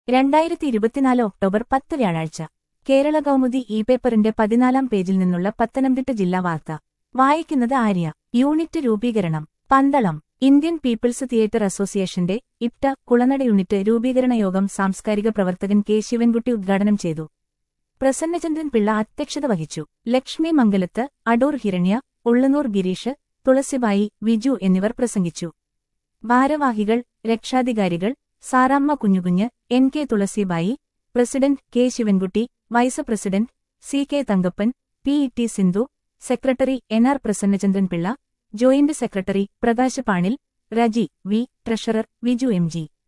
രണ്ടായിരത്തി ഇരുപത്തിനാല് ഒക്ടോബർ പത്ത് വ്യാഴാഴ്ച കേരള കൗമുദി ഇ പേപ്പറിന്റെ പതിനാലാം പേജിൽ നിന്നുള്ള പത്തനംതിട്ട ജില്ലാ വാർത്ത വായിക്കുന്നത് ആര്യ യൂണിറ്റ് രൂപീകരണം പന്തളം ഇന്ത്യൻ പീപ്പിൾസ് തിയേറ്റർ അസോസിയേഷന്റെ ഇപ്റ്റ കുളനട യൂണിറ്റ് രൂപീകരണ യോഗം സാംസ്കാരിക പ്രവർത്തകൻ കെ ശിവൻകുട്ടി ഉദ്ഘാടനം ചെയ്തു പ്രസന്നചന്ദ്രൻ പിള്ള അധ്യക്ഷത വഹിച്ചു ലക്ഷ്മി മംഗലത്ത് അടൂർ ഹിരണ്യ ഉള്ളനൂർ ഗിരീഷ് തുളസിബായി വിജു എന്നിവർ പ്രസംഗിച്ചു ഭാരവാഹികൾ രക്ഷാധികാരികൾ Saramma Kunjukunju N K Thulasibai president K Sivankutty vice president C K Thankappan P E T Sindhu secretary N R Prasannachandran Pillai joint secretary Prakash Panil Reji V treasurer Viju M G